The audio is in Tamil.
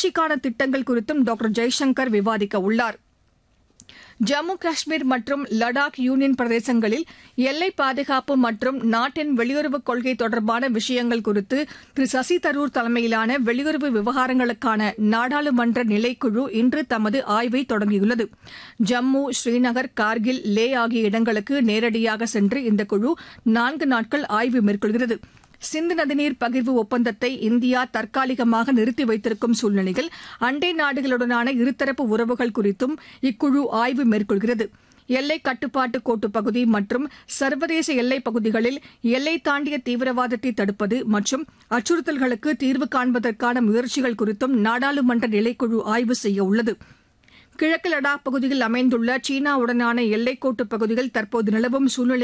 வளர்ச்சிக்கான திட்டங்கள் குறித்தும் டாக்டர் ஜெய்சங்கர் விவாதிக்க உள்ளார் ஜம்மு காஷ்மீர் மற்றும் லடாக் யூனியன் பிரதேசங்களில் எல்லை பாதுகாப்பு மற்றும் நாட்டின் வெளியுறவுக் கொள்கை தொடர்பான விஷயங்கள் குறித்து திரு சசி தரூர் தலைமையிலான வெளியுறவு விவகாரங்களுக்கான நாடாளுமன்ற நிலைக்குழு இன்று தமது ஆய்வை தொடங்கியுள்ளது ஜம்மு ஸ்ரீநகர் கார்கில் லே ஆகிய இடங்களுக்கு நேரடியாக சென்று இந்த குழு நான்கு நாட்கள் ஆய்வு மேற்கொள்கிறது சிந்து நதிநீர் பகிர்வு ஒப்பந்தத்தை இந்தியா தற்காலிகமாக நிறுத்தி வைத்திருக்கும் சூழ்நிலையில் அண்டை நாடுகளுடனான இருதரப்பு உறவுகள் குறித்தும் இக்குழு ஆய்வு மேற்கொள்கிறது எல்லை கட்டுப்பாட்டு கோட்டு பகுதி மற்றும் சர்வதேச எல்லைப் பகுதிகளில் எல்லை தாண்டிய தீவிரவாதத்தை தடுப்பது மற்றும் அச்சுறுத்தல்களுக்கு தீர்வு காண்பதற்கான முயற்சிகள் குறித்தும் நாடாளுமன்ற நிலைக்குழு ஆய்வு செய்ய உள்ளது கிழக்கு லடாக் பகுதியில் அமைந்துள்ள சீனாவுடனான எல்லைக்கோட்டு பகுதியில் தற்போது நிலவும் சூழ்நிலை